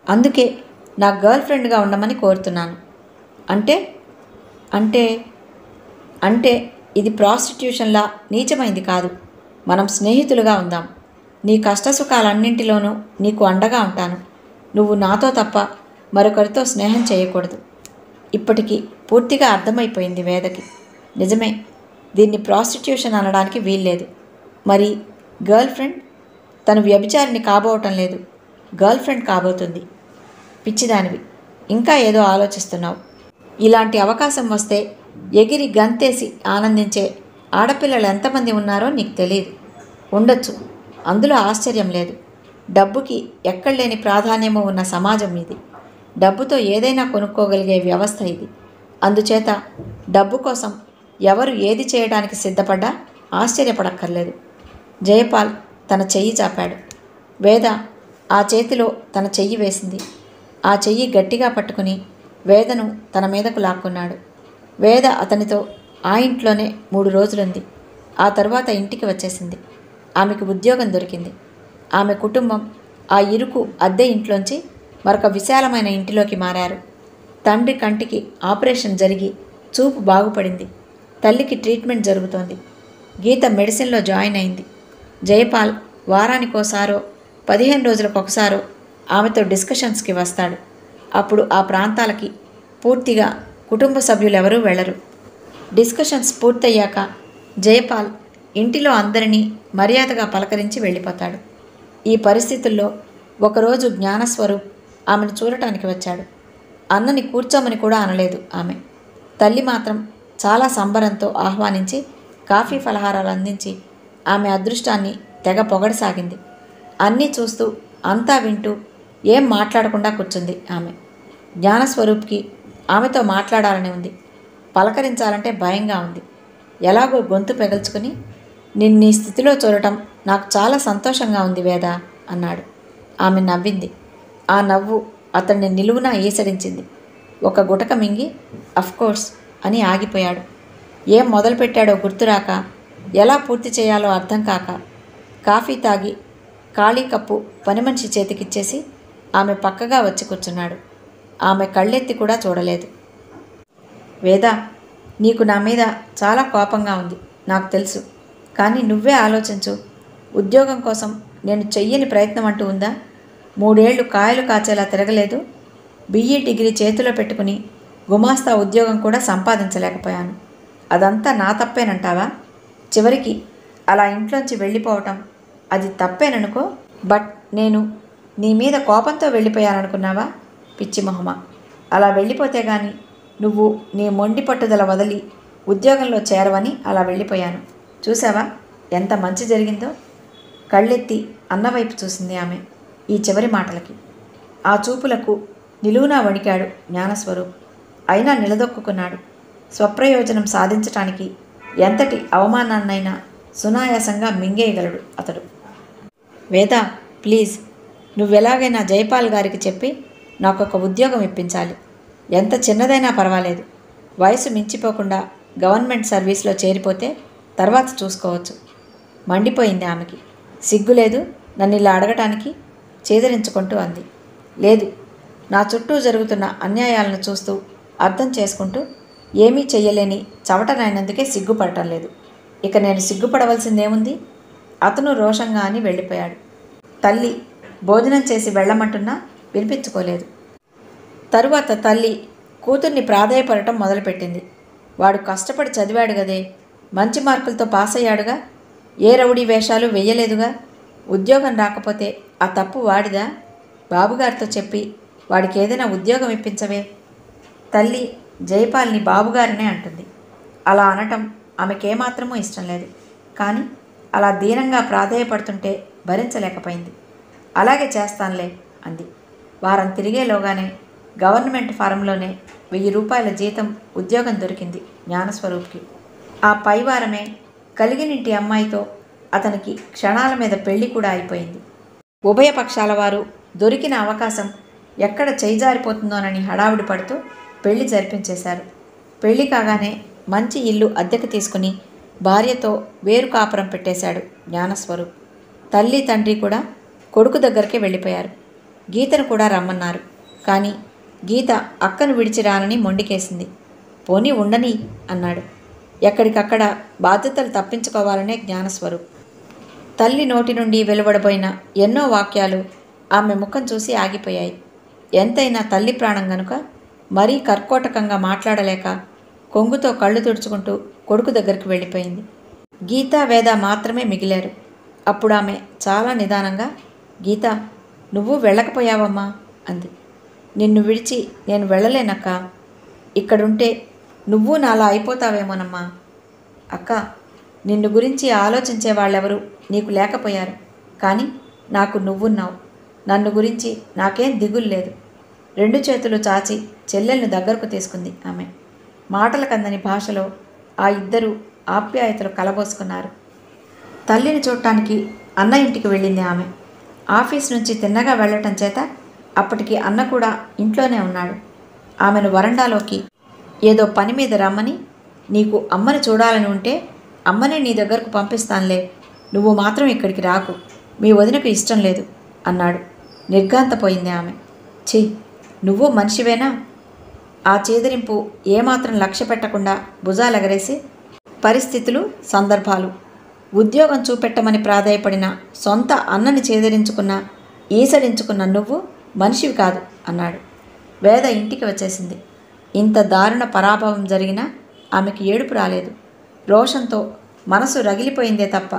అందుకే నా గర్ల్ ఫ్రెండ్గా ఉండమని కోరుతున్నాను అంటే అంటే అంటే ఇది ప్రాస్టిట్యూషన్లా నీచమైంది కాదు మనం స్నేహితులుగా ఉందాం నీ కష్టసుఖాలన్నింటిలోనూ నీకు అండగా ఉంటాను నువ్వు నాతో తప్ప మరొకరితో స్నేహం చేయకూడదు ఇప్పటికీ పూర్తిగా అర్థమైపోయింది వేదకి నిజమే దీన్ని ప్రాస్టిట్యూషన్ అనడానికి వీల్లేదు మరి గర్ల్ ఫ్రెండ్ తను వ్యభిచారిని కాబోవటం లేదు గర్ల్ ఫ్రెండ్ కాబోతుంది పిచ్చిదానివి ఇంకా ఏదో ఆలోచిస్తున్నావు ఇలాంటి అవకాశం వస్తే ఎగిరి గంతేసి ఆనందించే ఆడపిల్లలు ఎంతమంది ఉన్నారో నీకు తెలియదు ఉండొచ్చు అందులో ఆశ్చర్యం లేదు డబ్బుకి ఎక్కడలేని ప్రాధాన్యము ఉన్న సమాజం ఇది డబ్బుతో ఏదైనా కొనుక్కోగలిగే వ్యవస్థ ఇది అందుచేత డబ్బు కోసం ఎవరు ఏది చేయడానికి సిద్ధపడ్డా ఆశ్చర్యపడక్కర్లేదు జయపాల్ తన చెయ్యి చాపాడు వేద ఆ చేతిలో తన చెయ్యి వేసింది ఆ చెయ్యి గట్టిగా పట్టుకుని వేదను తన మీదకు లాక్కున్నాడు వేద అతనితో ఆ ఇంట్లోనే మూడు రోజులుంది ఆ తర్వాత ఇంటికి వచ్చేసింది ఆమెకు ఉద్యోగం దొరికింది ఆమె కుటుంబం ఆ ఇరుకు అద్దె ఇంట్లోంచి మరొక విశాలమైన ఇంటిలోకి మారారు తండ్రి కంటికి ఆపరేషన్ జరిగి చూపు బాగుపడింది తల్లికి ట్రీట్మెంట్ జరుగుతోంది గీత మెడిసిన్లో జాయిన్ అయింది జయపాల్ వారానికోసారో పదిహేను రోజులకు ఒకసారో ఆమెతో డిస్కషన్స్కి వస్తాడు అప్పుడు ఆ ప్రాంతాలకి పూర్తిగా కుటుంబ సభ్యులెవరూ వెళ్ళరు డిస్కషన్స్ పూర్తయ్యాక జయపాల్ ఇంటిలో అందరినీ మర్యాదగా పలకరించి వెళ్ళిపోతాడు ఈ పరిస్థితుల్లో ఒకరోజు జ్ఞానస్వరూప్ ఆమెను చూడటానికి వచ్చాడు అన్నని కూర్చోమని కూడా అనలేదు ఆమె తల్లి మాత్రం చాలా సంబరంతో ఆహ్వానించి కాఫీ ఫలహారాలు అందించి ఆమె అదృష్టాన్ని తెగ పొగడసాగింది అన్నీ చూస్తూ అంతా వింటూ ఏం మాట్లాడకుండా కూర్చుంది ఆమె జ్ఞానస్వరూప్కి ఆమెతో మాట్లాడాలని ఉంది పలకరించాలంటే భయంగా ఉంది ఎలాగో గొంతు పెగల్చుకుని నిన్ను ఈ స్థితిలో చూడటం నాకు చాలా సంతోషంగా ఉంది వేద అన్నాడు ఆమె నవ్వింది ఆ నవ్వు అతన్ని నిలువునా ఈసడించింది ఒక గుటక మింగి కోర్స్ అని ఆగిపోయాడు ఏం మొదలుపెట్టాడో గుర్తురాక ఎలా పూర్తి చేయాలో అర్థం కాక కాఫీ తాగి ఖాళీ కప్పు పని మనిషి చేతికిచ్చేసి ఆమె పక్కగా వచ్చి కూర్చున్నాడు ఆమె కళ్ళెత్తి కూడా చూడలేదు వేద నీకు నా మీద చాలా కోపంగా ఉంది నాకు తెలుసు కానీ నువ్వే ఆలోచించు ఉద్యోగం కోసం నేను చెయ్యని ప్రయత్నం అంటూ ఉందా మూడేళ్లు కాయలు కాచేలా తిరగలేదు బిఈ డిగ్రీ చేతిలో పెట్టుకుని గుమాస్తా ఉద్యోగం కూడా సంపాదించలేకపోయాను అదంతా నా తప్పేనంటావా చివరికి అలా ఇంట్లోంచి వెళ్ళిపోవటం అది తప్పేననుకో బట్ నేను నీ మీద కోపంతో వెళ్ళిపోయాననుకున్నావా పిచ్చి మొహమా అలా వెళ్ళిపోతే గాని నువ్వు నీ మొండి పట్టుదల వదిలి ఉద్యోగంలో చేరవని అలా వెళ్ళిపోయాను చూసావా ఎంత మంచి జరిగిందో కళ్ళెత్తి అన్నవైపు చూసింది ఆమె ఈ చివరి మాటలకి ఆ చూపులకు నిలువునా వణికాడు జ్ఞానస్వరూప్ అయినా నిలదొక్కున్నాడు స్వప్రయోజనం సాధించటానికి ఎంతటి అవమానాన్నైనా సునాయాసంగా మింగేయగలడు అతడు వేద ప్లీజ్ నువ్వెలాగైనా జైపాల్ గారికి చెప్పి నాకు ఒక ఉద్యోగం ఇప్పించాలి ఎంత చిన్నదైనా పర్వాలేదు వయసు మించిపోకుండా గవర్నమెంట్ సర్వీస్లో చేరిపోతే తర్వాత చూసుకోవచ్చు మండిపోయింది ఆమెకి సిగ్గు లేదు నన్ను ఇలా అడగటానికి చేదరించుకుంటూ అంది లేదు నా చుట్టూ జరుగుతున్న అన్యాయాలను చూస్తూ అర్థం చేసుకుంటూ ఏమీ చెయ్యలేని చవటనైనందుకే సిగ్గుపడటం లేదు ఇక నేను సిగ్గుపడవలసిందేముంది అతను రోషంగా అని వెళ్ళిపోయాడు తల్లి భోజనం చేసి వెళ్ళమంటున్నా వినిపించుకోలేదు తరువాత తల్లి కూతుర్ని ప్రాధాయపడటం మొదలుపెట్టింది వాడు కష్టపడి చదివాడు గదే మంచి మార్కులతో పాస్ అయ్యాడుగా ఏ రౌడీ వేషాలు వెయ్యలేదుగా ఉద్యోగం రాకపోతే ఆ తప్పు వాడిదా బాబుగారితో చెప్పి వాడికి ఏదైనా ఉద్యోగం ఇప్పించవే తల్లి జయపాల్ని బాబుగారినే అంటుంది అలా అనటం ఆమెకేమాత్రమూ ఇష్టం లేదు కానీ అలా దీనంగా ప్రాధేయపడుతుంటే భరించలేకపోయింది అలాగే చేస్తానులే అంది వారం తిరిగేలోగానే గవర్నమెంట్ ఫారంలోనే వెయ్యి రూపాయల జీతం ఉద్యోగం దొరికింది జ్ఞానస్వరూప్కి ఆ పై వారమే కలిగినింటి అమ్మాయితో అతనికి క్షణాల మీద పెళ్లి కూడా అయిపోయింది ఉభయ పక్షాల వారు దొరికిన అవకాశం ఎక్కడ చేయిజారిపోతుందోనని హడావుడి పడుతూ పెళ్లి జరిపించేశారు పెళ్లి కాగానే మంచి ఇల్లు అద్దెకు తీసుకుని భార్యతో వేరు కాపురం పెట్టేశాడు జ్ఞానస్వరూప్ తల్లి తండ్రి కూడా కొడుకు దగ్గరికి వెళ్ళిపోయారు గీతను కూడా రమ్మన్నారు కానీ గీత అక్కను విడిచి రానని మొండికేసింది పోనీ ఉండని అన్నాడు ఎక్కడికక్కడ బాధ్యతలు తప్పించుకోవాలనే జ్ఞానస్వరూప్ తల్లి నోటి నుండి వెలువడబోయిన ఎన్నో వాక్యాలు ఆమె ముఖం చూసి ఆగిపోయాయి ఎంతైనా తల్లి ప్రాణం గనుక మరీ కర్కోటకంగా మాట్లాడలేక కొంగుతో కళ్ళు తుడుచుకుంటూ కొడుకు దగ్గరికి వెళ్ళిపోయింది గీత వేద మాత్రమే మిగిలారు అప్పుడు ఆమె చాలా నిదానంగా గీత నువ్వు వెళ్ళకపోయావమ్మా అంది నిన్ను విడిచి నేను వెళ్ళలేనక్క ఇక్కడుంటే నువ్వు నాలా అయిపోతావేమోనమ్మా అక్క నిన్ను గురించి ఆలోచించే వాళ్ళెవరు నీకు లేకపోయారు కానీ నాకు నువ్వున్నావు నన్ను గురించి నాకేం దిగులు లేదు రెండు చేతులు చాచి చెల్లెల్ని దగ్గరకు తీసుకుంది ఆమె మాటలకందని భాషలో ఆ ఇద్దరు ఆప్యాయతలు కలబోసుకున్నారు తల్లిని చూడటానికి అన్న ఇంటికి వెళ్ళింది ఆమె ఆఫీస్ నుంచి తిన్నగా వెళ్ళటం చేత అప్పటికి అన్న కూడా ఇంట్లోనే ఉన్నాడు ఆమెను వరండాలోకి ఏదో పని మీద రమ్మని నీకు అమ్మని చూడాలని ఉంటే అమ్మని నీ దగ్గరకు పంపిస్తానులే నువ్వు మాత్రం ఇక్కడికి రాకు మీ వదినకు ఇష్టం లేదు అన్నాడు నిర్గాంతపోయింది ఆమె ఛీ నువ్వు మనిషివేనా ఆ చేదరింపు ఏమాత్రం లక్ష్య పెట్టకుండా భుజాలెగరేసి పరిస్థితులు సందర్భాలు ఉద్యోగం చూపెట్టమని ప్రాధాయపడిన సొంత అన్నని చేదరించుకున్న ఈసడించుకున్న నువ్వు మనిషివి కాదు అన్నాడు వేద ఇంటికి వచ్చేసింది ఇంత దారుణ పరాభవం జరిగినా ఆమెకి ఏడుపు రాలేదు రోషంతో మనసు రగిలిపోయిందే తప్ప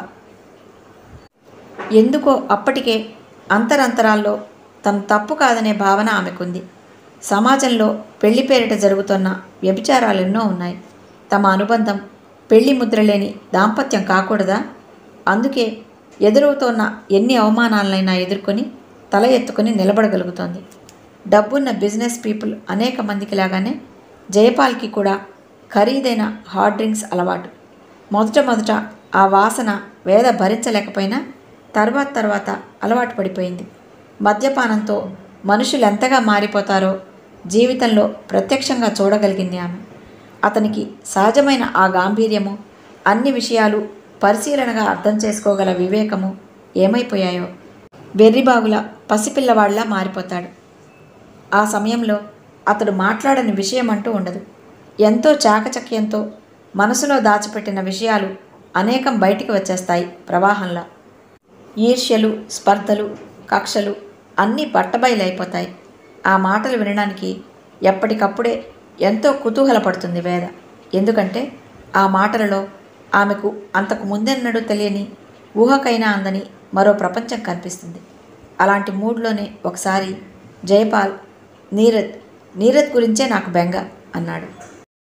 ఎందుకో అప్పటికే అంతరంతరాల్లో తను తప్పు కాదనే భావన ఆమెకుంది సమాజంలో పెళ్లి పేరిట జరుగుతున్న వ్యభిచారాలు ఎన్నో ఉన్నాయి తమ అనుబంధం పెళ్లి ముద్ర లేని దాంపత్యం కాకూడదా అందుకే ఎదురవుతోన్న ఎన్ని అవమానాలనైనా ఎదుర్కొని తల ఎత్తుకొని నిలబడగలుగుతోంది డబ్బున్న బిజినెస్ పీపుల్ అనేక మందికి లాగానే జయపాల్కి కూడా ఖరీదైన హార్డ్ డ్రింక్స్ అలవాటు మొదట మొదట ఆ వాసన వేద భరించలేకపోయినా తర్వాత తర్వాత అలవాటు పడిపోయింది మద్యపానంతో మనుషులు ఎంతగా మారిపోతారో జీవితంలో ప్రత్యక్షంగా చూడగలిగింది ఆమె అతనికి సహజమైన ఆ గాంభీర్యము అన్ని విషయాలు పరిశీలనగా అర్థం చేసుకోగల వివేకము ఏమైపోయాయో వెర్రిబాగుల పసిపిల్లవాళ్లా మారిపోతాడు ఆ సమయంలో అతడు మాట్లాడని విషయం అంటూ ఉండదు ఎంతో చాకచక్యంతో మనసులో దాచిపెట్టిన విషయాలు అనేకం బయటికి వచ్చేస్తాయి ప్రవాహంలా ఈర్ష్యలు స్పర్ధలు కక్షలు అన్నీ బట్టబయలైపోతాయి ఆ మాటలు వినడానికి ఎప్పటికప్పుడే ఎంతో కుతూహలపడుతుంది వేద ఎందుకంటే ఆ మాటలలో ఆమెకు అంతకు ముందెన్నడూ తెలియని ఊహకైనా అందని మరో ప్రపంచం కనిపిస్తుంది అలాంటి మూడ్లోనే ఒకసారి జయపాల్ నీరద్ నీరద్ గురించే నాకు బెంగ అన్నాడు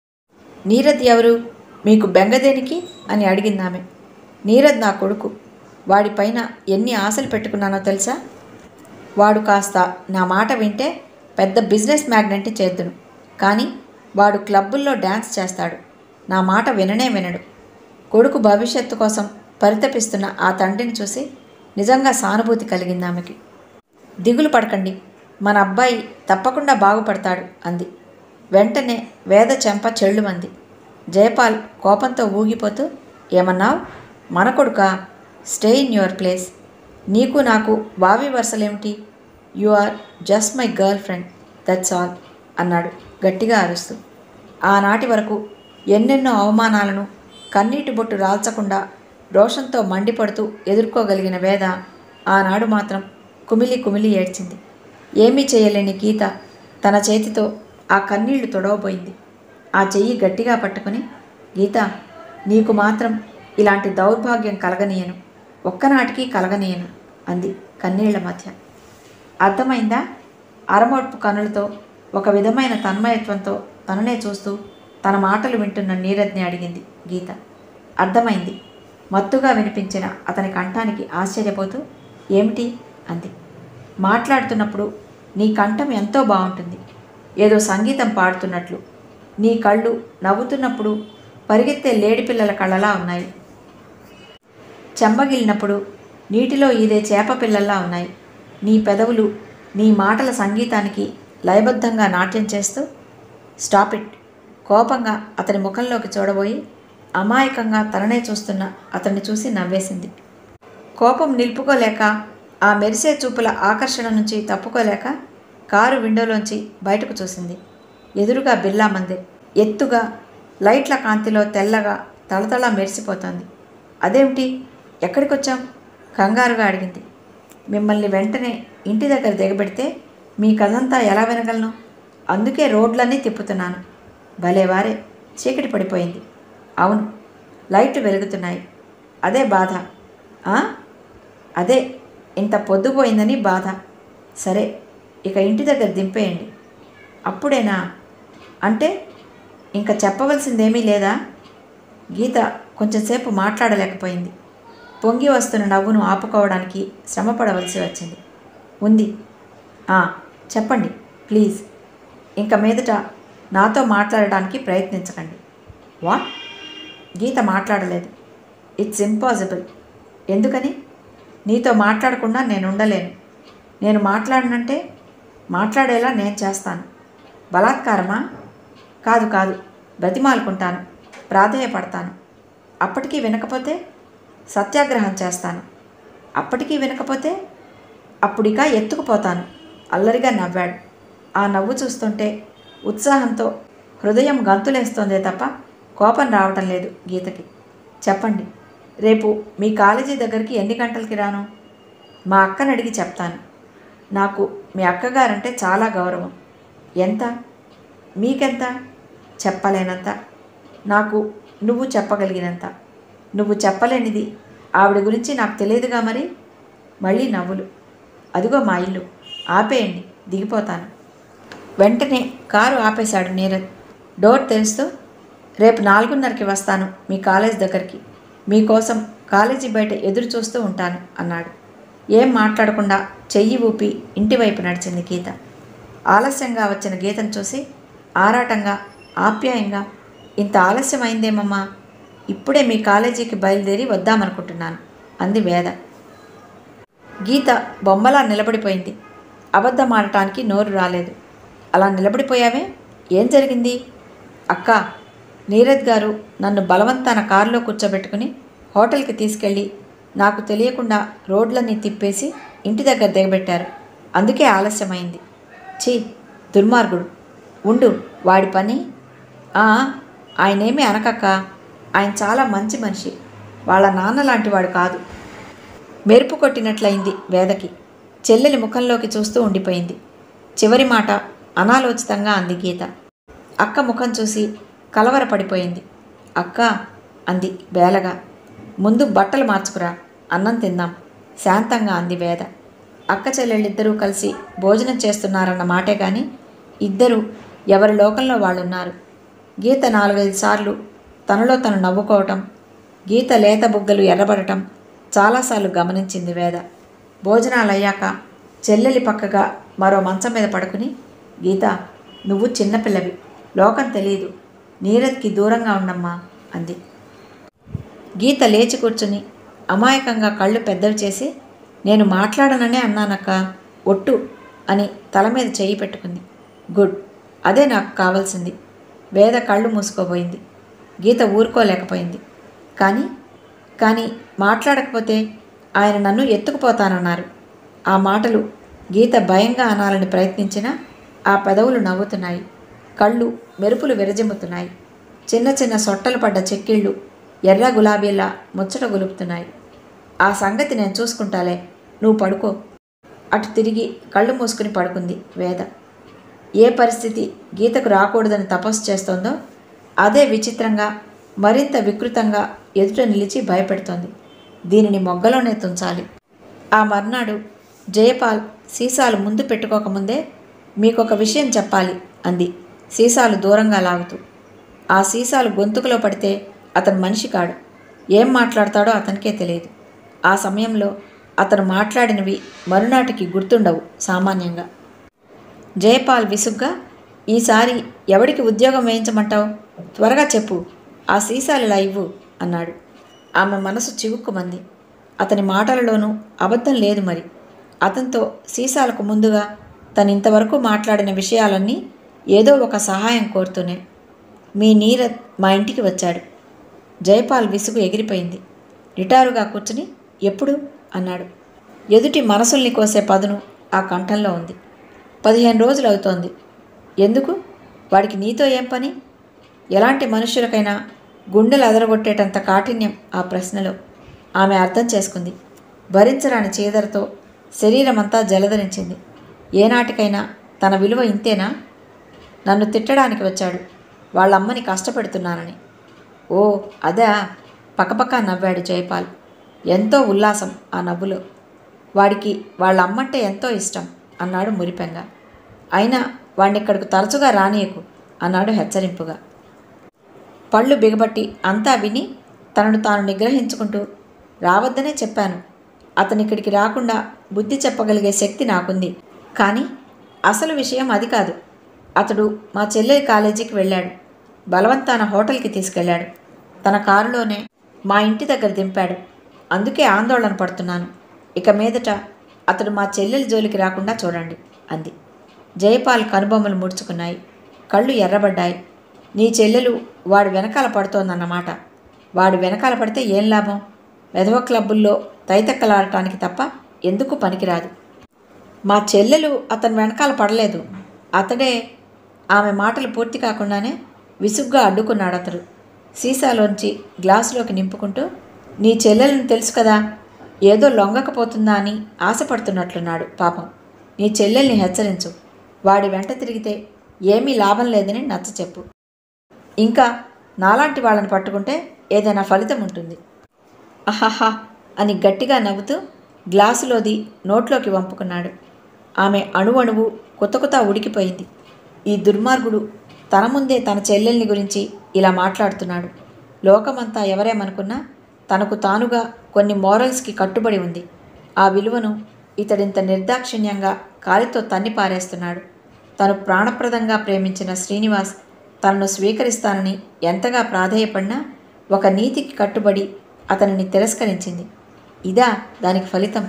నీరద్ ఎవరు మీకు బెంగ దేనికి అని అడిగింది ఆమె నీరద్ నా కొడుకు వాడిపైన ఎన్ని ఆశలు పెట్టుకున్నానో తెలుసా వాడు కాస్త నా మాట వింటే పెద్ద బిజినెస్ మ్యాగ్నెట్ని చేద్దును కానీ వాడు క్లబ్బుల్లో డ్యాన్స్ చేస్తాడు నా మాట విననే వినడు కొడుకు భవిష్యత్తు కోసం పరితపిస్తున్న ఆ తండ్రిని చూసి నిజంగా సానుభూతి కలిగింది ఆమెకి దిగులు పడకండి మన అబ్బాయి తప్పకుండా బాగుపడతాడు అంది వెంటనే వేద చెంప చెళ్ళుమంది జయపాల్ కోపంతో ఊగిపోతూ ఏమన్నావు మన కొడుకా స్టే ఇన్ యువర్ ప్లేస్ నీకు నాకు వావి వరుసలేమిటి you are just my girlfriend that's all అన్నాడు గట్టిగా అరుస్తూ ఆనాటి వరకు ఎన్నెన్నో అవమానాలను కన్నీటి బొట్టు రాల్చకుండా రోషంతో మండిపడుతూ ఎదుర్కోగలిగిన వేద ఆనాడు మాత్రం కుమిలి కుమిలి ఏడ్చింది ఏమీ చేయలేని గీత తన చేతితో ఆ కన్నీళ్లు తొడవబోయింది ఆ చెయ్యి గట్టిగా పట్టుకుని గీత నీకు మాత్రం ఇలాంటి దౌర్భాగ్యం కలగనీయను ఒక్కనాటికి కలగనీయను అంది కన్నీళ్ల మధ్య అర్థమైందా అరమోడ్పు కనులతో ఒక విధమైన తన్మయత్వంతో తననే చూస్తూ తన మాటలు వింటున్న నీరజ్ని అడిగింది గీత అర్థమైంది మత్తుగా వినిపించిన అతని కంఠానికి ఆశ్చర్యపోతూ ఏమిటి అంది మాట్లాడుతున్నప్పుడు నీ కంఠం ఎంతో బాగుంటుంది ఏదో సంగీతం పాడుతున్నట్లు నీ కళ్ళు నవ్వుతున్నప్పుడు పరిగెత్తే లేడిపిల్లల కళ్ళలా ఉన్నాయి చెంబగిలినప్పుడు నీటిలో ఈదే చేప పిల్లల్లా ఉన్నాయి నీ పెదవులు నీ మాటల సంగీతానికి లయబద్ధంగా నాట్యం చేస్తూ స్టాప్ ఇట్ కోపంగా అతని ముఖంలోకి చూడబోయి అమాయకంగా తననే చూస్తున్న అతన్ని చూసి నవ్వేసింది కోపం నిలుపుకోలేక ఆ మెరిసే చూపుల ఆకర్షణ నుంచి తప్పుకోలేక కారు విండోలోంచి బయటకు చూసింది ఎదురుగా బిర్లా మందిర్ ఎత్తుగా లైట్ల కాంతిలో తెల్లగా తళతళ మెరిసిపోతోంది అదేమిటి ఎక్కడికి వచ్చాం కంగారుగా అడిగింది మిమ్మల్ని వెంటనే ఇంటి దగ్గర దిగబెడితే మీ కథంతా ఎలా వినగలను అందుకే రోడ్లన్నీ తిప్పుతున్నాను భలేవారే చీకటి పడిపోయింది అవును లైట్లు వెలుగుతున్నాయి అదే బాధ ఆ? అదే ఇంత పొద్దుపోయిందని బాధ సరే ఇక ఇంటి దగ్గర దింపేయండి అప్పుడేనా అంటే ఇంకా చెప్పవలసిందేమీ లేదా గీత కొంచెంసేపు మాట్లాడలేకపోయింది పొంగి వస్తున్న నవ్వును ఆపుకోవడానికి శ్రమపడవలసి వచ్చింది ఉంది "ఆ, చెప్పండి ప్లీజ్ ఇంక మీదట నాతో మాట్లాడడానికి ప్రయత్నించకండి వాట్ గీత మాట్లాడలేదు ఇట్స్ ఇంపాసిబుల్ ఎందుకని నీతో మాట్లాడకుండా నేను ఉండలేను నేను మాట్లాడనంటే మాట్లాడేలా నేను చేస్తాను బలాత్కారమా కాదు కాదు బ్రతిమాలుకుంటాను ప్రాధేయపడతాను అప్పటికీ వినకపోతే సత్యాగ్రహం చేస్తాను అప్పటికీ వినకపోతే అప్పుడిక ఎత్తుకుపోతాను అల్లరిగా నవ్వాడు ఆ నవ్వు చూస్తుంటే ఉత్సాహంతో హృదయం గంతులేస్తోందే తప్ప కోపం రావటం లేదు గీతకి చెప్పండి రేపు మీ కాలేజీ దగ్గరికి ఎన్ని గంటలకి రాను మా అక్కని అడిగి చెప్తాను నాకు మీ అక్కగారంటే చాలా గౌరవం ఎంత మీకెంత చెప్పలేనంత నాకు నువ్వు చెప్పగలిగినంత నువ్వు చెప్పలేనిది ఆవిడ గురించి నాకు తెలియదుగా మరి మళ్ళీ నవ్వులు అదిగో మా ఇల్లు ఆపేయండి దిగిపోతాను వెంటనే కారు ఆపేశాడు నీరజ్ డోర్ తెరుస్తూ రేపు నాలుగున్నరకి వస్తాను మీ కాలేజ్ దగ్గరికి మీకోసం కాలేజీ బయట ఎదురు చూస్తూ ఉంటాను అన్నాడు ఏం మాట్లాడకుండా చెయ్యి ఊపి ఇంటి వైపు నడిచింది గీత ఆలస్యంగా వచ్చిన గీతను చూసి ఆరాటంగా ఆప్యాయంగా ఇంత ఆలస్యమైందేమమ్మా ఇప్పుడే మీ కాలేజీకి బయలుదేరి వద్దామనుకుంటున్నాను అంది వేద గీత బొమ్మలా నిలబడిపోయింది అబద్ధం ఆడటానికి నోరు రాలేదు అలా నిలబడిపోయావే ఏం జరిగింది అక్క నీరజ్ గారు నన్ను బలవంతాన కారులో కూర్చోబెట్టుకుని హోటల్కి తీసుకెళ్ళి నాకు తెలియకుండా రోడ్లన్నీ తిప్పేసి ఇంటి దగ్గర దిగబెట్టారు అందుకే ఆలస్యమైంది ఛీ దుర్మార్గుడు ఉండు వాడి పని "ఆ, ఆయనేమీ అనకక్క ఆయన చాలా మంచి మనిషి వాళ్ళ నాన్న లాంటి వాడు కాదు మెరుపు కొట్టినట్లయింది వేదకి చెల్లెలి ముఖంలోకి చూస్తూ ఉండిపోయింది చివరి మాట అనాలోచితంగా అంది గీత అక్క ముఖం చూసి కలవరపడిపోయింది అక్క అంది బేలగా ముందు బట్టలు మార్చుకురా అన్నం తిందాం శాంతంగా అంది వేద అక్క చెల్లెళ్ళిద్దరూ కలిసి భోజనం చేస్తున్నారన్న మాటే కానీ ఇద్దరూ ఎవరి లోకంలో వాళ్ళున్నారు గీత నాలుగైదు సార్లు తనలో తను నవ్వుకోవటం గీత లేత బుగ్గలు ఎర్రబడటం చాలాసార్లు గమనించింది వేద భోజనాలయ్యాక చెల్లెలి పక్కగా మరో మంచం మీద పడుకుని గీత నువ్వు చిన్నపిల్లవి లోకం తెలియదు నీరజ్కి దూరంగా ఉండమ్మా అంది గీత లేచి కూర్చుని అమాయకంగా కళ్ళు పెద్దవి చేసి నేను మాట్లాడననే అన్నానక్క ఒట్టు అని తల మీద చెయ్యి పెట్టుకుంది గుడ్ అదే నాకు కావాల్సింది వేద కళ్ళు మూసుకోబోయింది గీత ఊరుకోలేకపోయింది కానీ కానీ మాట్లాడకపోతే ఆయన నన్ను ఎత్తుకుపోతానన్నారు ఆ మాటలు గీత భయంగా అనాలని ప్రయత్నించినా ఆ పెదవులు నవ్వుతున్నాయి కళ్ళు మెరుపులు విరజిమ్ముతున్నాయి చిన్న చిన్న సొట్టలు పడ్డ చెక్కిళ్ళు ఎర్ర గులాబీలా ముచ్చట గొలుపుతున్నాయి ఆ సంగతి నేను చూసుకుంటాలే నువ్వు పడుకో అటు తిరిగి కళ్ళు మూసుకుని పడుకుంది వేద ఏ పరిస్థితి గీతకు రాకూడదని తపస్సు చేస్తోందో అదే విచిత్రంగా మరింత వికృతంగా ఎదుట నిలిచి భయపెడుతోంది దీనిని మొగ్గలోనే తుంచాలి ఆ మర్నాడు జయపాల్ సీసాలు ముందు పెట్టుకోకముందే మీకొక విషయం చెప్పాలి అంది సీసాలు దూరంగా లాగుతూ ఆ సీసాలు గొంతుకులో పడితే అతను మనిషి కాడు ఏం మాట్లాడతాడో అతనికే తెలియదు ఆ సమయంలో అతను మాట్లాడినవి మరునాటికి గుర్తుండవు సామాన్యంగా జయపాల్ విసుగ్గా ఈసారి ఎవడికి ఉద్యోగం వేయించమంటావు త్వరగా చెప్పు ఆ సీసాలు ఇలా ఇవ్వు అన్నాడు ఆమె మనసు చివుక్కుమంది అతని మాటలలోనూ అబద్ధం లేదు మరి అతనితో సీసాలకు ముందుగా తను ఇంతవరకు మాట్లాడిన విషయాలన్నీ ఏదో ఒక సహాయం కోరుతూనే మీ నీరద్ మా ఇంటికి వచ్చాడు జయపాల్ విసుగు ఎగిరిపోయింది నిటారుగా కూర్చుని ఎప్పుడు అన్నాడు ఎదుటి మనసుల్ని కోసే పదును ఆ కంఠంలో ఉంది పదిహేను రోజులు అవుతోంది ఎందుకు వాడికి నీతో ఏం పని ఎలాంటి మనుషులకైనా గుండెలు అదరగొట్టేటంత కాఠిన్యం ఆ ప్రశ్నలో ఆమె అర్థం చేసుకుంది భరించరాని చీదరతో శరీరమంతా జలధరించింది ఏనాటికైనా తన విలువ ఇంతేనా నన్ను తిట్టడానికి వచ్చాడు వాళ్ళమ్మని కష్టపెడుతున్నానని ఓ అదా పక్కపక్క నవ్వాడు జయపాల్ ఎంతో ఉల్లాసం ఆ నవ్వులో వాడికి వాళ్ళ అమ్మంటే ఎంతో ఇష్టం అన్నాడు మురిపెంగా అయినా వాడిని ఇక్కడికి తరచుగా రానియకు అన్నాడు హెచ్చరింపుగా పళ్ళు బిగబట్టి అంతా విని తనను తాను నిగ్రహించుకుంటూ రావద్దనే చెప్పాను అతను ఇక్కడికి రాకుండా బుద్ధి చెప్పగలిగే శక్తి నాకుంది కానీ అసలు విషయం అది కాదు అతడు మా చెల్లెలి కాలేజీకి వెళ్ళాడు బలవంతాన హోటల్కి తీసుకెళ్ళాడు తన కారులోనే మా ఇంటి దగ్గర దింపాడు అందుకే ఆందోళన పడుతున్నాను ఇక మీదట అతడు మా చెల్లెలి జోలికి రాకుండా చూడండి అంది జయపాల్ కనుబొమ్మలు ముడుచుకున్నాయి కళ్ళు ఎర్రబడ్డాయి నీ చెల్లెలు వాడి వెనకాల పడుతోందన్నమాట వాడి వెనకాల పడితే ఏం లాభం వెధవ క్లబ్బుల్లో తైతక్కలాడటానికి తప్ప ఎందుకు పనికిరాదు మా చెల్లెలు అతని వెనకాల పడలేదు అతడే ఆమె మాటలు పూర్తి కాకుండానే విసుగ్గా అడ్డుకున్నాడు అతడు సీసాలోంచి గ్లాసులోకి నింపుకుంటూ నీ చెల్లెలను తెలుసు కదా ఏదో లొంగకపోతుందా అని ఆశపడుతున్నట్లున్నాడు పాపం నీ చెల్లెల్ని హెచ్చరించు వాడి వెంట తిరిగితే ఏమీ లాభం లేదని నచ్చ చెప్పు ఇంకా నాలాంటి వాళ్ళని పట్టుకుంటే ఏదైనా ఫలితం ఉంటుంది అహహా అని గట్టిగా నవ్వుతూ గ్లాసులోది నోట్లోకి వంపుకున్నాడు ఆమె అణువణువు కొత్త కొత్త ఉడికిపోయింది ఈ దుర్మార్గుడు తన ముందే తన చెల్లెల్ని గురించి ఇలా మాట్లాడుతున్నాడు లోకమంతా ఎవరేమనుకున్నా తనకు తానుగా కొన్ని మోరల్స్కి కట్టుబడి ఉంది ఆ విలువను ఇతడింత నిర్దాక్షిణ్యంగా కాలితో తన్ని పారేస్తున్నాడు తను ప్రాణప్రదంగా ప్రేమించిన శ్రీనివాస్ తనను స్వీకరిస్తానని ఎంతగా ప్రాధేయపడినా ఒక నీతికి కట్టుబడి అతనిని తిరస్కరించింది ఇదా దానికి ఫలితం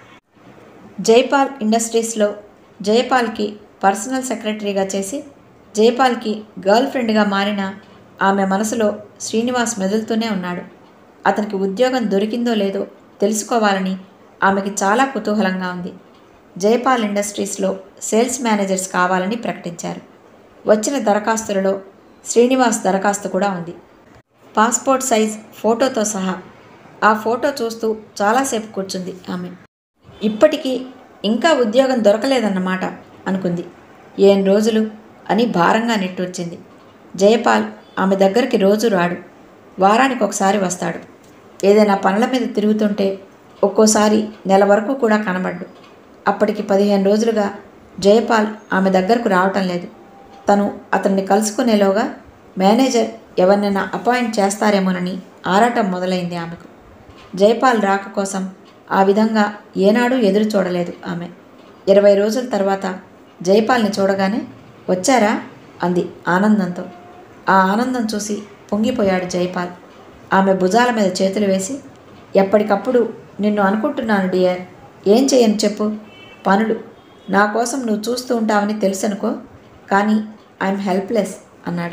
జైపాల్ ఇండస్ట్రీస్లో జయపాల్కి పర్సనల్ సెక్రటరీగా చేసి జయపాల్కి గర్ల్ ఫ్రెండ్గా మారిన ఆమె మనసులో శ్రీనివాస్ మెదులుతూనే ఉన్నాడు అతనికి ఉద్యోగం దొరికిందో లేదో తెలుసుకోవాలని ఆమెకి చాలా కుతూహలంగా ఉంది జయపాల్ ఇండస్ట్రీస్లో సేల్స్ మేనేజర్స్ కావాలని ప్రకటించారు వచ్చిన దరఖాస్తులలో శ్రీనివాస్ దరఖాస్తు కూడా ఉంది పాస్పోర్ట్ సైజ్ ఫోటోతో సహా ఆ ఫోటో చూస్తూ చాలాసేపు కూర్చుంది ఆమె ఇప్పటికీ ఇంకా ఉద్యోగం దొరకలేదన్నమాట అనుకుంది ఏం రోజులు అని భారంగా నిట్టూర్చింది జయపాల్ ఆమె దగ్గరికి రోజు రాడు వారానికి ఒకసారి వస్తాడు ఏదైనా పనుల మీద తిరుగుతుంటే ఒక్కోసారి నెల వరకు కూడా కనబడ్డు అప్పటికి పదిహేను రోజులుగా జయపాల్ ఆమె దగ్గరకు రావటం లేదు తను అతన్ని కలుసుకునేలోగా మేనేజర్ ఎవరినైనా అపాయింట్ చేస్తారేమోనని ఆరాటం మొదలైంది ఆమెకు జయపాల్ రాక కోసం ఆ విధంగా ఏనాడూ ఎదురు చూడలేదు ఆమె ఇరవై రోజుల తర్వాత జయపాల్ని చూడగానే వచ్చారా అంది ఆనందంతో ఆ ఆనందం చూసి పొంగిపోయాడు జయపాల్ ఆమె భుజాల మీద చేతులు వేసి ఎప్పటికప్పుడు నిన్ను అనుకుంటున్నాను డియర్ ఏం చేయను చెప్పు పనులు నా కోసం నువ్వు చూస్తూ ఉంటావని తెలుసనుకో కానీ ఐఎమ్ హెల్ప్లెస్ అన్నాడు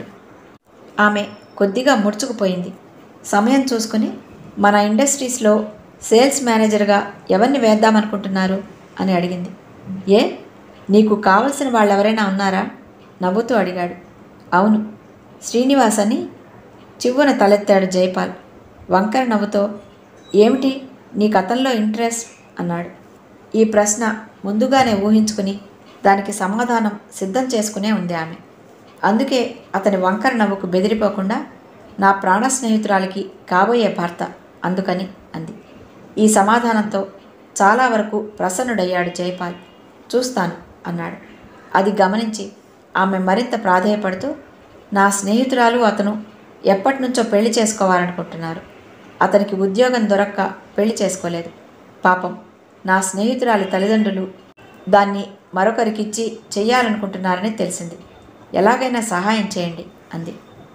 ఆమె కొద్దిగా ముడుచుకుపోయింది సమయం చూసుకుని మన ఇండస్ట్రీస్లో సేల్స్ మేనేజర్గా ఎవరిని వేద్దామనుకుంటున్నారు అని అడిగింది ఏ నీకు కావలసిన వాళ్ళు ఎవరైనా ఉన్నారా నవ్వుతూ అడిగాడు అవును శ్రీనివాస్ అని చివ్వున తలెత్తాడు జైపాల్ వంకర నవ్వుతో ఏమిటి నీ కథంలో ఇంట్రెస్ట్ అన్నాడు ఈ ప్రశ్న ముందుగానే ఊహించుకుని దానికి సమాధానం సిద్ధం చేసుకునే ఉంది ఆమె అందుకే అతని వంకర నవ్వుకు బెదిరిపోకుండా నా ప్రాణ స్నేహితురాలికి కాబోయే భర్త అందుకని అంది ఈ సమాధానంతో చాలా వరకు ప్రసన్నుడయ్యాడు జైపాల్ చూస్తాను అన్నాడు అది గమనించి ఆమె మరింత ప్రాధేయపడుతూ నా స్నేహితురాలు అతను ఎప్పటి నుంచో పెళ్లి చేసుకోవాలనుకుంటున్నారు అతనికి ఉద్యోగం దొరక్క పెళ్లి చేసుకోలేదు పాపం నా స్నేహితురాలి తల్లిదండ్రులు దాన్ని మరొకరికిచ్చి చెయ్యాలనుకుంటున్నారని తెలిసింది ఎలాగైనా సహాయం చేయండి అంది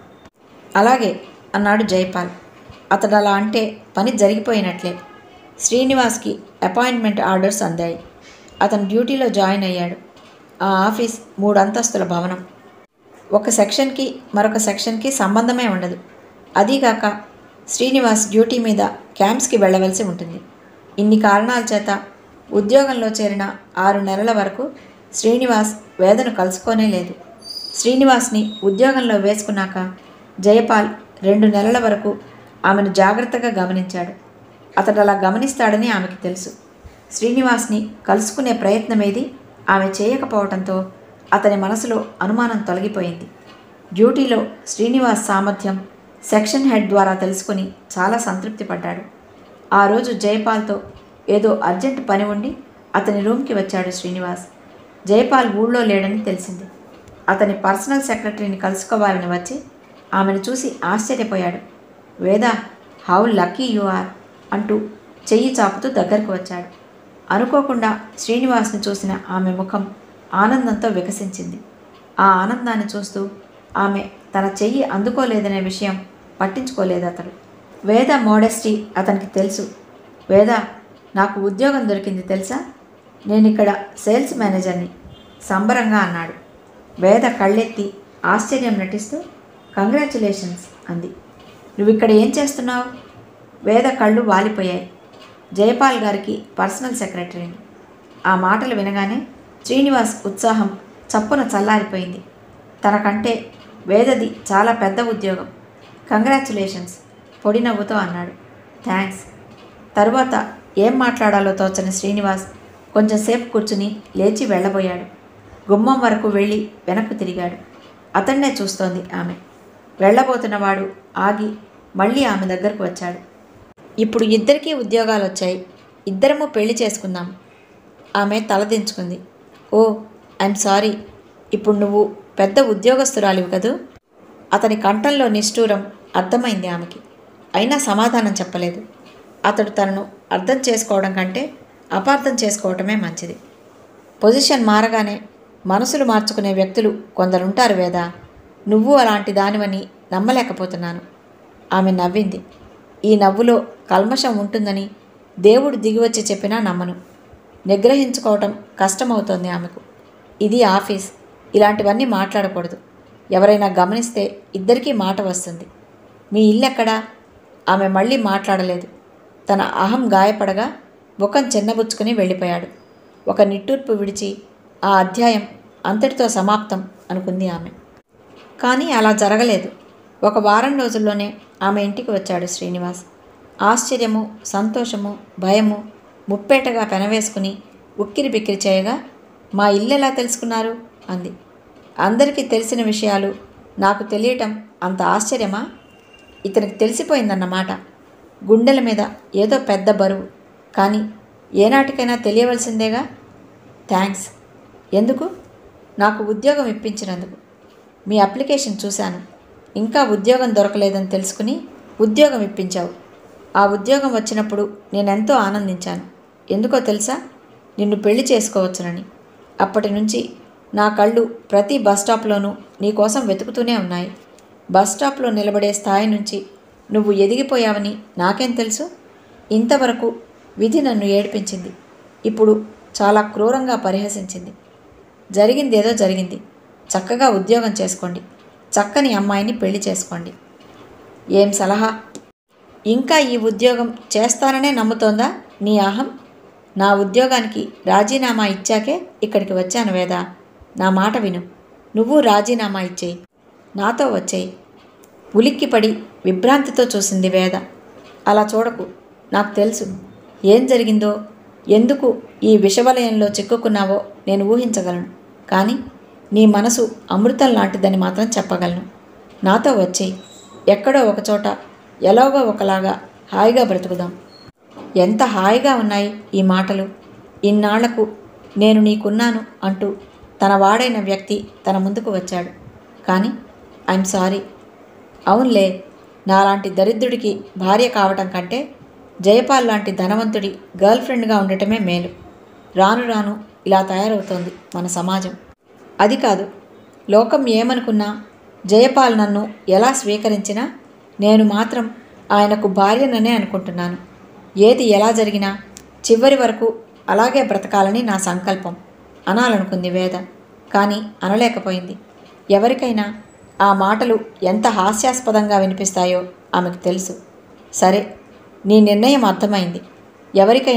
అలాగే అన్నాడు జైపాల్ అతడు అలా అంటే పని జరిగిపోయినట్లే శ్రీనివాస్కి అపాయింట్మెంట్ ఆర్డర్స్ అందాయి అతను డ్యూటీలో జాయిన్ అయ్యాడు ఆ ఆఫీస్ మూడు అంతస్తుల భవనం ఒక సెక్షన్కి మరొక సెక్షన్కి సంబంధమే ఉండదు అదీగాక శ్రీనివాస్ డ్యూటీ మీద క్యాంప్స్కి వెళ్ళవలసి ఉంటుంది ఇన్ని కారణాల చేత ఉద్యోగంలో చేరిన ఆరు నెలల వరకు శ్రీనివాస్ వేదను కలుసుకోనే లేదు శ్రీనివాస్ని ఉద్యోగంలో వేసుకున్నాక జయపాల్ రెండు నెలల వరకు ఆమెను జాగ్రత్తగా గమనించాడు అతడు అలా గమనిస్తాడని ఆమెకి తెలుసు శ్రీనివాస్ని కలుసుకునే ప్రయత్నమేది ఆమె చేయకపోవడంతో అతని మనసులో అనుమానం తొలగిపోయింది డ్యూటీలో శ్రీనివాస్ సామర్థ్యం సెక్షన్ హెడ్ ద్వారా తెలుసుకుని చాలా సంతృప్తి పడ్డాడు ఆ రోజు జయపాల్తో ఏదో అర్జెంట్ పని ఉండి అతని రూమ్కి వచ్చాడు శ్రీనివాస్ జయపాల్ ఊళ్ళో లేడని తెలిసింది అతని పర్సనల్ సెక్రటరీని కలుసుకోవాలని వచ్చి ఆమెను చూసి ఆశ్చర్యపోయాడు వేద హౌ లక్కీ యు ఆర్ అంటూ చెయ్యి చాపుతూ దగ్గరకు వచ్చాడు అనుకోకుండా శ్రీనివాస్ని చూసిన ఆమె ముఖం ఆనందంతో వికసించింది ఆ ఆనందాన్ని చూస్తూ ఆమె తన చెయ్యి అందుకోలేదనే విషయం పట్టించుకోలేదు అతడు వేద మోడెస్టీ అతనికి తెలుసు వేద నాకు ఉద్యోగం దొరికింది తెలుసా నేను ఇక్కడ సేల్స్ మేనేజర్ని సంబరంగా అన్నాడు వేద కళ్ళెత్తి ఆశ్చర్యం నటిస్తూ కంగ్రాచులేషన్స్ అంది నువ్వు ఇక్కడ ఏం చేస్తున్నావు వేద కళ్ళు వాలిపోయాయి జయపాల్ గారికి పర్సనల్ సెక్రటరీని ఆ మాటలు వినగానే శ్రీనివాస్ ఉత్సాహం చప్పున చల్లారిపోయింది తనకంటే వేదది చాలా పెద్ద ఉద్యోగం కంగ్రాచులేషన్స్ పొడి నవ్వుతో అన్నాడు థ్యాంక్స్ తరువాత ఏం మాట్లాడాలో తోచని శ్రీనివాస్ కొంచెంసేపు కూర్చుని లేచి వెళ్ళబోయాడు గుమ్మం వరకు వెళ్ళి వెనక్కు తిరిగాడు అతన్నే చూస్తోంది ఆమె వెళ్ళబోతున్నవాడు ఆగి మళ్ళీ ఆమె దగ్గరకు వచ్చాడు ఇప్పుడు ఇద్దరికీ ఉద్యోగాలు వచ్చాయి ఇద్దరము పెళ్లి చేసుకుందాం ఆమె తలదించుకుంది ఓ ఐఎమ్ సారీ ఇప్పుడు నువ్వు పెద్ద ఉద్యోగస్తురాలివి కదూ అతని కంఠంలో నిష్ఠూరం అర్థమైంది ఆమెకి అయినా సమాధానం చెప్పలేదు అతడు తనను అర్థం చేసుకోవడం కంటే అపార్థం చేసుకోవటమే మంచిది పొజిషన్ మారగానే మనసులు మార్చుకునే వ్యక్తులు కొందరుంటారు వేదా నువ్వు అలాంటి దానివని నమ్మలేకపోతున్నాను ఆమె నవ్వింది ఈ నవ్వులో కల్మషం ఉంటుందని దేవుడు దిగివచ్చి చెప్పినా నమ్మను నిగ్రహించుకోవటం కష్టమవుతోంది ఆమెకు ఇది ఆఫీస్ ఇలాంటివన్నీ మాట్లాడకూడదు ఎవరైనా గమనిస్తే ఇద్దరికీ మాట వస్తుంది మీ ఇల్లెక్కడా ఆమె మళ్ళీ మాట్లాడలేదు తన అహం గాయపడగా ముఖం చిన్నబుచ్చుకుని వెళ్ళిపోయాడు ఒక నిట్టూర్పు విడిచి ఆ అధ్యాయం అంతటితో సమాప్తం అనుకుంది ఆమె కానీ అలా జరగలేదు ఒక వారం రోజుల్లోనే ఆమె ఇంటికి వచ్చాడు శ్రీనివాస్ ఆశ్చర్యము సంతోషము భయము ముప్పేటగా పెనవేసుకుని ఉక్కిరి బిక్కిరి చేయగా మా ఇల్లు ఎలా తెలుసుకున్నారు అంది అందరికీ తెలిసిన విషయాలు నాకు తెలియటం అంత ఆశ్చర్యమా ఇతనికి తెలిసిపోయిందన్నమాట గుండెల మీద ఏదో పెద్ద బరువు కానీ ఏనాటికైనా తెలియవలసిందేగా థ్యాంక్స్ ఎందుకు నాకు ఉద్యోగం ఇప్పించినందుకు మీ అప్లికేషన్ చూశాను ఇంకా ఉద్యోగం దొరకలేదని తెలుసుకుని ఉద్యోగం ఇప్పించావు ఆ ఉద్యోగం వచ్చినప్పుడు నేనెంతో ఆనందించాను ఎందుకో తెలుసా నిన్ను పెళ్లి చేసుకోవచ్చునని అప్పటి నుంచి నా కళ్ళు ప్రతి బస్ స్టాప్లోనూ నీ కోసం వెతుకుతూనే ఉన్నాయి బస్ స్టాప్లో నిలబడే స్థాయి నుంచి నువ్వు ఎదిగిపోయావని నాకేం తెలుసు ఇంతవరకు విధి నన్ను ఏడిపించింది ఇప్పుడు చాలా క్రూరంగా పరిహసించింది జరిగిందేదో జరిగింది చక్కగా ఉద్యోగం చేసుకోండి చక్కని అమ్మాయిని పెళ్లి చేసుకోండి ఏం సలహా ఇంకా ఈ ఉద్యోగం చేస్తాననే నమ్ముతోందా నీ అహం నా ఉద్యోగానికి రాజీనామా ఇచ్చాకే ఇక్కడికి వచ్చాను వేదా నా మాట విను నువ్వు రాజీనామా ఇచ్చేయి నాతో వచ్చేయి ఉలిక్కిపడి విభ్రాంతితో చూసింది వేద అలా చూడకు నాకు తెలుసు ఏం జరిగిందో ఎందుకు ఈ విషవలయంలో చిక్కుకున్నావో నేను ఊహించగలను కానీ నీ మనసు అమృతం లాంటిదని మాత్రం చెప్పగలను నాతో వచ్చేయి ఎక్కడో ఒకచోట ఎలాగో ఒకలాగా హాయిగా బ్రతుకుదాం ఎంత హాయిగా ఉన్నాయి ఈ మాటలు ఇన్నాళ్లకు నేను నీకున్నాను అంటూ తన వాడైన వ్యక్తి తన ముందుకు వచ్చాడు కానీ ఐఎమ్ సారీ అవునులే నాలాంటి దరిద్రుడికి భార్య కావటం కంటే జయపాల్ లాంటి ధనవంతుడి గర్ల్ ఫ్రెండ్గా ఉండటమే మేలు రాను రాను ఇలా తయారవుతోంది మన సమాజం అది కాదు లోకం ఏమనుకున్నా జయపాల్ నన్ను ఎలా స్వీకరించినా నేను మాత్రం ఆయనకు భార్యననే అనుకుంటున్నాను ఏది ఎలా జరిగినా చివరి వరకు అలాగే బ్రతకాలని నా సంకల్పం అనాలనుకుంది వేద కానీ అనలేకపోయింది ఎవరికైనా ఆ మాటలు ఎంత హాస్యాస్పదంగా వినిపిస్తాయో ఆమెకు తెలుసు సరే నీ నిర్ణయం అర్థమైంది ఎవరికైనా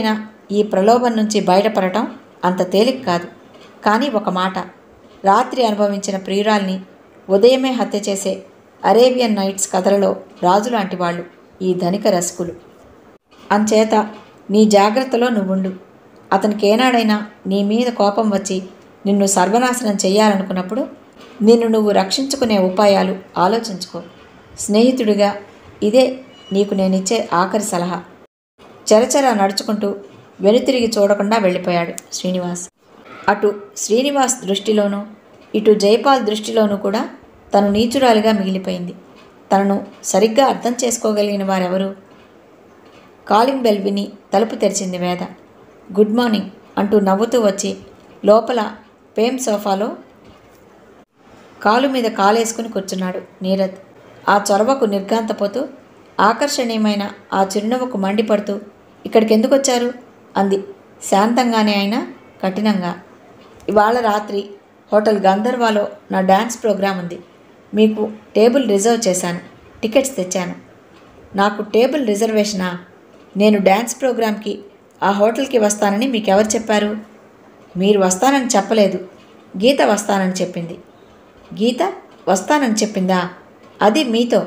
ఈ ప్రలోభం నుంచి బయటపడటం అంత తేలిక కాదు కానీ ఒక మాట రాత్రి అనుభవించిన ప్రియురాల్ని ఉదయమే హత్య చేసే అరేబియన్ నైట్స్ కథలలో రాజు లాంటి వాళ్ళు ఈ ధనిక రసికులు అంచేత నీ జాగ్రత్తలో నువ్వుండు అతనికి ఏనాడైనా నీ మీద కోపం వచ్చి నిన్ను సర్వనాశనం చేయాలనుకున్నప్పుడు నిన్ను నువ్వు రక్షించుకునే ఉపాయాలు ఆలోచించుకో స్నేహితుడిగా ఇదే నీకు నేనిచ్చే ఆఖరి సలహా చెరచెర నడుచుకుంటూ వెనుతిరిగి చూడకుండా వెళ్ళిపోయాడు శ్రీనివాస్ అటు శ్రీనివాస్ దృష్టిలోనూ ఇటు జైపాల్ దృష్టిలోనూ కూడా తను నీచురాలిగా మిగిలిపోయింది తనను సరిగ్గా అర్థం చేసుకోగలిగిన వారెవరు కాలింగ్ బెల్ విని తలుపు తెరిచింది వేద గుడ్ మార్నింగ్ అంటూ నవ్వుతూ వచ్చి లోపల పేమ్ సోఫాలో కాలు మీద కాలేసుకుని కూర్చున్నాడు నీరద్ ఆ చొరవకు నిర్గాంతపోతూ ఆకర్షణీయమైన ఆ చిరునవ్వుకు మండిపడుతూ ఇక్కడికి ఎందుకు వచ్చారు అంది శాంతంగానే అయినా కఠినంగా ఇవాళ రాత్రి హోటల్ గంధర్వాలో నా డ్యాన్స్ ప్రోగ్రాం ఉంది మీకు టేబుల్ రిజర్వ్ చేశాను టికెట్స్ తెచ్చాను నాకు టేబుల్ రిజర్వేషనా నేను డ్యాన్స్ ప్రోగ్రాంకి ఆ హోటల్కి వస్తానని మీకెవరు చెప్పారు మీరు వస్తానని చెప్పలేదు గీత వస్తానని చెప్పింది గీత వస్తానని చెప్పిందా అది మీతో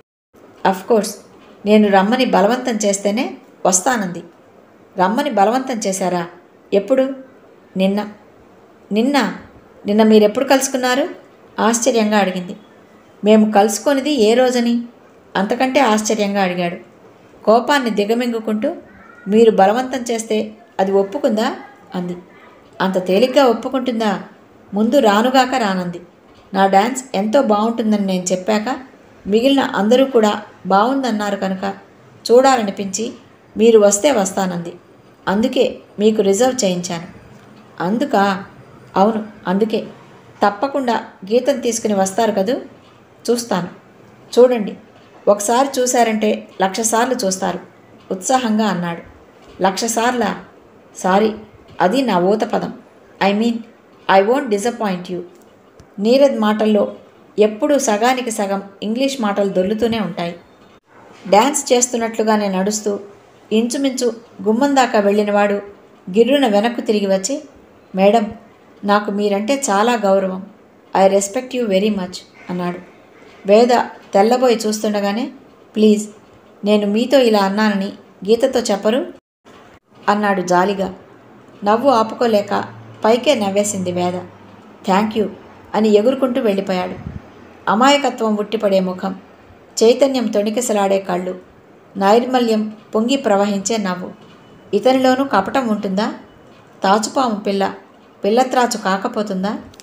కోర్స్ నేను రమ్మని బలవంతం చేస్తేనే వస్తానంది రమ్మని బలవంతం చేశారా ఎప్పుడు నిన్న నిన్న నిన్న మీరెప్పుడు కలుసుకున్నారు ఆశ్చర్యంగా అడిగింది మేము కలుసుకొనిది ఏ రోజని అంతకంటే ఆశ్చర్యంగా అడిగాడు కోపాన్ని దిగమింగుకుంటూ మీరు బలవంతం చేస్తే అది ఒప్పుకుందా అంది అంత తేలిగ్గా ఒప్పుకుంటుందా ముందు రానుగాక రానంది నా డ్యాన్స్ ఎంతో బాగుంటుందని నేను చెప్పాక మిగిలిన అందరూ కూడా బాగుందన్నారు కనుక చూడాలనిపించి మీరు వస్తే వస్తానంది అందుకే మీకు రిజర్వ్ చేయించాను అందుకా అవును అందుకే తప్పకుండా గీతం తీసుకుని వస్తారు కదూ చూస్తాను చూడండి ఒకసారి చూశారంటే లక్ష సార్లు చూస్తారు ఉత్సాహంగా అన్నాడు లక్ష సార్లా సారీ అది నా ఊత పదం I mean I won't disappoint you Neerad మాటల్లో ఎప్పుడూ సగానికి సగం ఇంగ్లీష్ మాటలు దొర్లుతూనే ఉంటాయి డ్యాన్స్ చేస్తున్నట్లుగానే నడుస్తూ ఇంచుమించు గుమ్మం దాకా వెళ్ళినవాడు గిర్రున వెనక్కు తిరిగి వచ్చి మేడం నాకు మీరంటే చాలా గౌరవం I respect you very much అన్నాడు వేద తెల్లబోయి చూస్తుండగానే ప్లీజ్ నేను మీతో ఇలా అన్నానని గీతతో చెప్పరు అన్నాడు జాలిగా నవ్వు ఆపుకోలేక పైకే నవ్వేసింది వేద థ్యాంక్ యూ అని ఎగురుకుంటూ వెళ్ళిపోయాడు అమాయకత్వం ఉట్టిపడే ముఖం చైతన్యం తొణికిసలాడే కళ్ళు నైర్మల్యం పొంగి ప్రవహించే నవ్వు ఇతనిలోనూ కపటం ఉంటుందా తాచుపాము పిల్ల పిల్లత్రాచు కాకపోతుందా